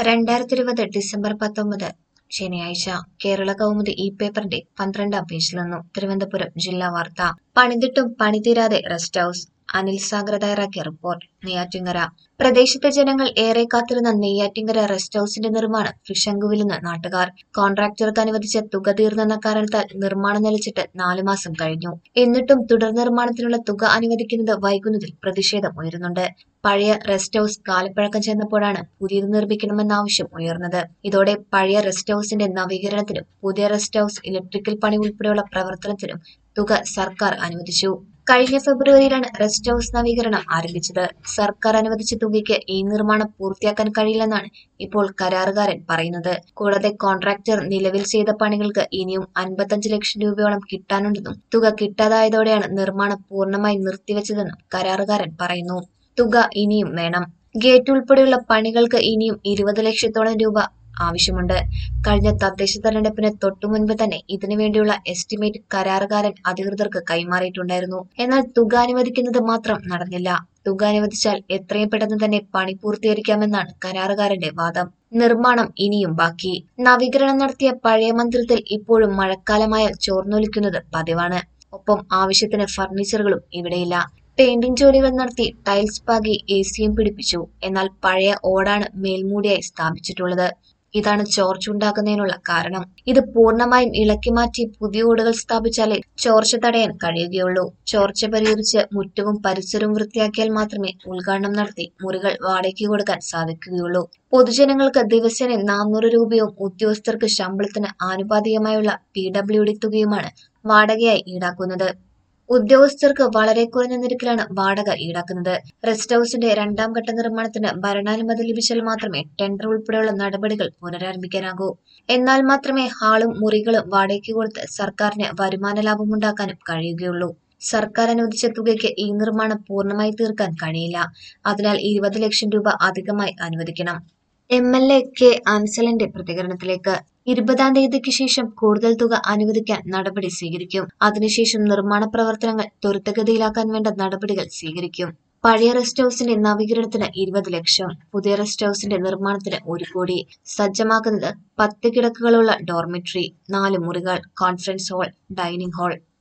രണ്ടായിരത്തി ഇരുപത് ഡിസംബർ പത്തൊമ്പത് ശനിയാഴ്ച കേരള കൗമുദി ഈ പേപ്പറിന്റെ പന്ത്രണ്ടാം പേജിൽ നിന്നും തിരുവനന്തപുരം ജില്ലാ വാർത്ത പണിതിട്ടും പണിതീരാതെ റെസ്റ്റ് ഹൌസ് അനിൽ സാഗർ തയ്യാറാക്കിയ റിപ്പോർട്ട് നെയ്യാറ്റിങ്കര പ്രദേശത്തെ ജനങ്ങൾ ഏറെ കാത്തിരുന്ന നെയ്യാറ്റിങ്കര റെസ്റ്റ് ഹൌസിന്റെ നിർമ്മാണം ഫിഷങ്കുവിലെന്ന് നാട്ടുകാർ കോൺട്രാക്ടർക്ക് അനുവദിച്ച തുക തീർന്നെന്ന കാരണത്താൽ നിർമ്മാണം നിലച്ചിട്ട് നാലു മാസം കഴിഞ്ഞു എന്നിട്ടും തുടർ നിർമ്മാണത്തിനുള്ള തുക അനുവദിക്കുന്നത് വൈകുന്നതിൽ പ്രതിഷേധം ഉയരുന്നുണ്ട് പഴയ റെസ്റ്റ് ഹൌസ് കാലപ്പഴക്കം ചെന്നപ്പോഴാണ് പുതിയത് നിർമ്മിക്കണമെന്ന ആവശ്യം ഉയർന്നത് ഇതോടെ പഴയ റെസ്റ്റ് ഹൌസിന്റെ നവീകരണത്തിനും പുതിയ റെസ്റ്റ് ഹൌസ് ഇലക്ട്രിക്കൽ പണി ഉൾപ്പെടെയുള്ള പ്രവർത്തനത്തിനും തുക സർക്കാർ അനുവദിച്ചു കഴിഞ്ഞ ഫെബ്രുവരിയിലാണ് റെസ്റ്റ് ഹൌസ് നവീകരണം ആരംഭിച്ചത് സർക്കാർ അനുവദിച്ച തുകയ്ക്ക് ഈ നിർമ്മാണം പൂർത്തിയാക്കാൻ കഴിയില്ലെന്നാണ് ഇപ്പോൾ കരാറുകാരൻ പറയുന്നത് കൂടാതെ കോൺട്രാക്ടർ നിലവിൽ ചെയ്ത പണികൾക്ക് ഇനിയും അൻപത്തഞ്ച് ലക്ഷം രൂപയോളം കിട്ടാനുണ്ടെന്നും തുക കിട്ടാതായതോടെയാണ് നിർമ്മാണം പൂർണ്ണമായി നിർത്തിവെച്ചതെന്നും കരാറുകാരൻ പറയുന്നു തുക ഇനിയും വേണം ഗേറ്റ് ഉൾപ്പെടെയുള്ള പണികൾക്ക് ഇനിയും ഇരുപത് ലക്ഷത്തോളം രൂപ ആവശ്യമുണ്ട് കഴിഞ്ഞ തദ്ദേശ തെരഞ്ഞെടുപ്പിന് തൊട്ടുമുൻപ് തന്നെ ഇതിനു വേണ്ടിയുള്ള എസ്റ്റിമേറ്റ് കരാറുകാരൻ അധികൃതർക്ക് കൈമാറിയിട്ടുണ്ടായിരുന്നു എന്നാൽ തുക അനുവദിക്കുന്നത് മാത്രം നടന്നില്ല തുക അനുവദിച്ചാൽ എത്രയും പെട്ടെന്ന് തന്നെ പണി പൂർത്തീകരിക്കാമെന്നാണ് കരാറുകാരന്റെ വാദം നിർമ്മാണം ഇനിയും ബാക്കി നവീകരണം നടത്തിയ പഴയ മന്ദിരത്തിൽ ഇപ്പോഴും മഴക്കാലമായാൽ ചോർന്നൊലിക്കുന്നത് പതിവാണ് ഒപ്പം ആവശ്യത്തിന് ഫർണിച്ചറുകളും ഇവിടെയില്ല പെയിന്റിംഗ് ജോലികൾ നടത്തി ടൈൽസ് പാകി എ സിയും പിടിപ്പിച്ചു എന്നാൽ പഴയ ഓടാണ് മേൽമൂടിയായി സ്ഥാപിച്ചിട്ടുള്ളത് ഇതാണ് ചോർച്ച ഉണ്ടാക്കുന്നതിനുള്ള കാരണം ഇത് പൂർണ്ണമായും ഇളക്കി മാറ്റി പുതിയ ഓടുകൾ സ്ഥാപിച്ചാലേ ചോർച്ച തടയാൻ കഴിയുകയുള്ളൂ ചോർച്ച പരിഹരിച്ച് മുറ്റവും പരിസരവും വൃത്തിയാക്കിയാൽ മാത്രമേ ഉദ്ഘാടനം നടത്തി മുറികൾ വാടകയ്ക്ക് കൊടുക്കാൻ സാധിക്കുകയുള്ളൂ പൊതുജനങ്ങൾക്ക് ദിവസേന നാനൂറ് രൂപയും ഉദ്യോഗസ്ഥർക്ക് ശമ്പളത്തിന് ആനുപാതികമായുള്ള പി ഡബ്ല്യു ഡി തുകയുമാണ് വാടകയായി ഈടാക്കുന്നത് ഉദ്യോഗസ്ഥർക്ക് വളരെ കുറഞ്ഞ നിരക്കിലാണ് വാടക ഈടാക്കുന്നത് റെസ്റ്റ് ഹൌസിന്റെ രണ്ടാം ഘട്ട നിർമ്മാണത്തിന് ഭരണാനുമതി ലഭിച്ചാൽ മാത്രമേ ടെൻഡർ ഉൾപ്പെടെയുള്ള നടപടികൾ പുനരാരംഭിക്കാനാകൂ എന്നാൽ മാത്രമേ ഹാളും മുറികളും വാടകയ്ക്ക് കൊടുത്ത് സർക്കാരിന് വരുമാന ലാഭമുണ്ടാക്കാനും കഴിയുകയുള്ളൂ സർക്കാർ അനുവദിച്ച തുകയ്ക്ക് ഈ നിർമ്മാണം പൂർണ്ണമായി തീർക്കാൻ കഴിയില്ല അതിനാൽ ഇരുപത് ലക്ഷം രൂപ അധികമായി അനുവദിക്കണം എം എൽ എ കെ അൻസലിന്റെ പ്രതികരണത്തിലേക്ക് ഇരുപതാം തീയതിക്ക് ശേഷം കൂടുതൽ തുക അനുവദിക്കാൻ നടപടി സ്വീകരിക്കും അതിനുശേഷം നിർമ്മാണ പ്രവർത്തനങ്ങൾ ത്വരിതഗതിയിലാക്കാൻ വേണ്ട നടപടികൾ സ്വീകരിക്കും പഴയ റെസ്റ്റ് ഹൌസിന്റെ നവീകരണത്തിന് ഇരുപത് ലക്ഷം പുതിയ റെസ്റ്റ് ഹൌസിന്റെ നിർമ്മാണത്തിന് ഒരു കോടി സജ്ജമാക്കുന്നത് പത്ത് കിടക്കുകളുള്ള ഡോർമെട്രി നാല് മുറികൾ കോൺഫറൻസ് ഹാൾ ഡൈനിങ് ഹാൾ